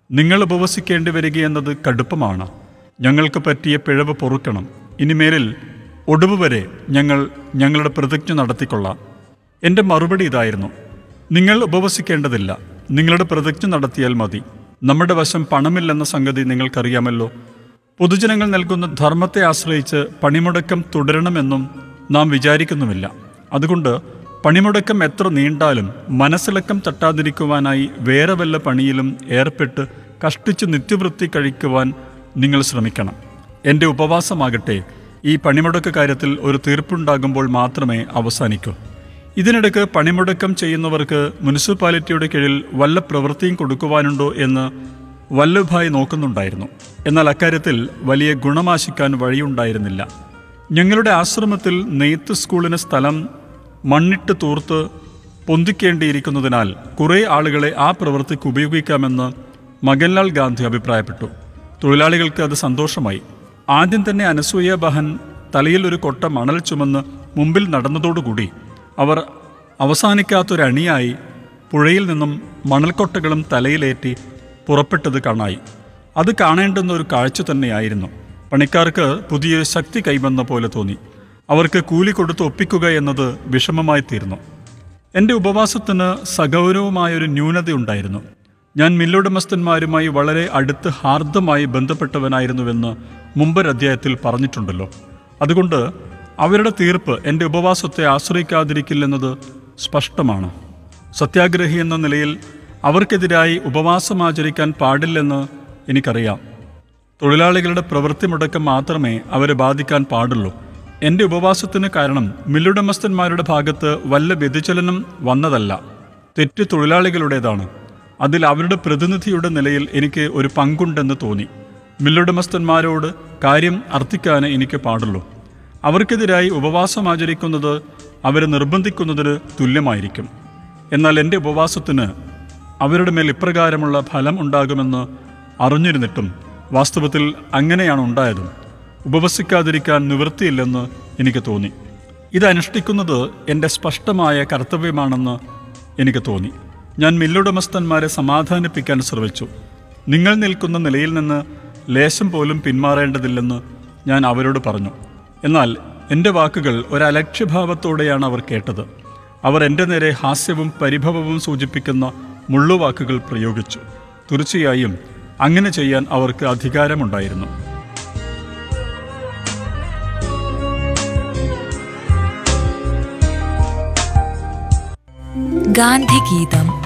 നിങ്ങൾ ഉപവസിക്കേണ്ടി വരികയെന്നത് കടുപ്പമാണ് ഞങ്ങൾക്ക് പറ്റിയ പിഴവ് പൊറുക്കണം ഇനിമേലിൽ ഒടുവ് വരെ ഞങ്ങൾ ഞങ്ങളുടെ പ്രതിജ്ഞ നടത്തിക്കൊള്ളാം എൻ്റെ മറുപടി ഇതായിരുന്നു നിങ്ങൾ ഉപവസിക്കേണ്ടതില്ല നിങ്ങളുടെ പ്രതിജ്ഞ നടത്തിയാൽ മതി നമ്മുടെ വശം പണമില്ലെന്ന സംഗതി നിങ്ങൾക്കറിയാമല്ലോ പൊതുജനങ്ങൾ നൽകുന്ന ധർമ്മത്തെ ആശ്രയിച്ച് പണിമുടക്കം തുടരണമെന്നും നാം വിചാരിക്കുന്നുമില്ല അതുകൊണ്ട് പണിമുടക്കം എത്ര നീണ്ടാലും മനസ്സിളക്കം തട്ടാതിരിക്കുവാനായി വേറെ വല്ല പണിയിലും ഏർപ്പെട്ട് കഷ്ടിച്ച് നിത്യവൃത്തി കഴിക്കുവാൻ നിങ്ങൾ ശ്രമിക്കണം എൻ്റെ ഉപവാസമാകട്ടെ ഈ പണിമുടക്ക് കാര്യത്തിൽ ഒരു തീർപ്പുണ്ടാകുമ്പോൾ മാത്രമേ അവസാനിക്കൂ ഇതിനിടയ്ക്ക് പണിമുടക്കം ചെയ്യുന്നവർക്ക് മുനിസിപ്പാലിറ്റിയുടെ കീഴിൽ വല്ല പ്രവൃത്തിയും കൊടുക്കുവാനുണ്ടോ എന്ന് വല്ലഭായി നോക്കുന്നുണ്ടായിരുന്നു എന്നാൽ അക്കാര്യത്തിൽ വലിയ ഗുണമാശിക്കാൻ വഴിയുണ്ടായിരുന്നില്ല ഞങ്ങളുടെ ആശ്രമത്തിൽ നെയ്ത്ത് സ്കൂളിന് സ്ഥലം മണ്ണിട്ട് തൂർത്ത് പൊന്തിക്കേണ്ടിയിരിക്കുന്നതിനാൽ കുറേ ആളുകളെ ആ പ്രവൃത്തിക്ക് ഉപയോഗിക്കാമെന്ന് മകൻലാൽ ഗാന്ധി അഭിപ്രായപ്പെട്ടു തൊഴിലാളികൾക്ക് അത് സന്തോഷമായി ആദ്യം തന്നെ അനസൂയ ബഹൻ തലയിൽ ഒരു കൊട്ട മണൽ ചുമന്ന് മുമ്പിൽ നടന്നതോടുകൂടി അവർ അവസാനിക്കാത്തൊരണിയായി പുഴയിൽ നിന്നും മണൽക്കൊട്ടകളും തലയിലേറ്റി പുറപ്പെട്ടത് കാണായി അത് കാണേണ്ടുന്ന ഒരു കാഴ്ച തന്നെയായിരുന്നു പണിക്കാർക്ക് പുതിയൊരു ശക്തി കൈവന്ന പോലെ തോന്നി അവർക്ക് കൂലി കൊടുത്ത് ഒപ്പിക്കുക എന്നത് വിഷമമായി തീർന്നു എൻ്റെ ഉപവാസത്തിന് സഗൗരവമായൊരു ന്യൂനതയുണ്ടായിരുന്നു ഞാൻ മില്ലുടമസ്ഥന്മാരുമായി വളരെ അടുത്ത് ഹാർദമായി ബന്ധപ്പെട്ടവനായിരുന്നുവെന്ന് മുമ്പൊരധ്യായത്തിൽ പറഞ്ഞിട്ടുണ്ടല്ലോ അതുകൊണ്ട് അവരുടെ തീർപ്പ് എൻ്റെ ഉപവാസത്തെ ആശ്രയിക്കാതിരിക്കില്ലെന്നത് സ്പഷ്ടമാണ് സത്യാഗ്രഹി എന്ന നിലയിൽ അവർക്കെതിരായി ഉപവാസമാചരിക്കാൻ പാടില്ലെന്ന് എനിക്കറിയാം തൊഴിലാളികളുടെ പ്രവൃത്തി മുടക്കം മാത്രമേ അവരെ ബാധിക്കാൻ പാടുള്ളൂ എൻ്റെ ഉപവാസത്തിന് കാരണം മില്ലുടമസ്ഥന്മാരുടെ ഭാഗത്ത് വല്ല വ്യതിചലനം വന്നതല്ല തെറ്റ് തൊഴിലാളികളുടേതാണ് അതിൽ അവരുടെ പ്രതിനിധിയുടെ നിലയിൽ എനിക്ക് ഒരു പങ്കുണ്ടെന്ന് തോന്നി മില്ലുടമസ്ഥന്മാരോട് കാര്യം അർത്ഥിക്കാൻ എനിക്ക് പാടുള്ളൂ അവർക്കെതിരായി ഉപവാസം ആചരിക്കുന്നത് അവരെ നിർബന്ധിക്കുന്നതിന് തുല്യമായിരിക്കും എന്നാൽ എൻ്റെ ഉപവാസത്തിന് അവരുടെ മേൽ ഇപ്രകാരമുള്ള ഫലം ഉണ്ടാകുമെന്ന് അറിഞ്ഞിരുന്നിട്ടും വാസ്തവത്തിൽ അങ്ങനെയാണ് ഉണ്ടായതും ഉപവസിക്കാതിരിക്കാൻ നിവൃത്തിയില്ലെന്ന് എനിക്ക് തോന്നി ഇത് അനുഷ്ഠിക്കുന്നത് എൻ്റെ സ്പഷ്ടമായ കർത്തവ്യമാണെന്ന് എനിക്ക് തോന്നി ഞാൻ മില്ലുടമസ്ഥന്മാരെ സമാധാനിപ്പിക്കാൻ ശ്രമിച്ചു നിങ്ങൾ നിൽക്കുന്ന നിലയിൽ നിന്ന് ലേശം പോലും പിന്മാറേണ്ടതില്ലെന്ന് ഞാൻ അവരോട് പറഞ്ഞു എന്നാൽ എൻ്റെ വാക്കുകൾ ഒരലക്ഷ്യഭാവത്തോടെയാണ് അവർ കേട്ടത് അവർ എൻ്റെ നേരെ ഹാസ്യവും പരിഭവവും സൂചിപ്പിക്കുന്ന മുള്ളുവാക്കുകൾ പ്രയോഗിച്ചു തീർച്ചയായും അങ്ങനെ ചെയ്യാൻ അവർക്ക് അധികാരമുണ്ടായിരുന്നു ഗാന്ധിഗീതം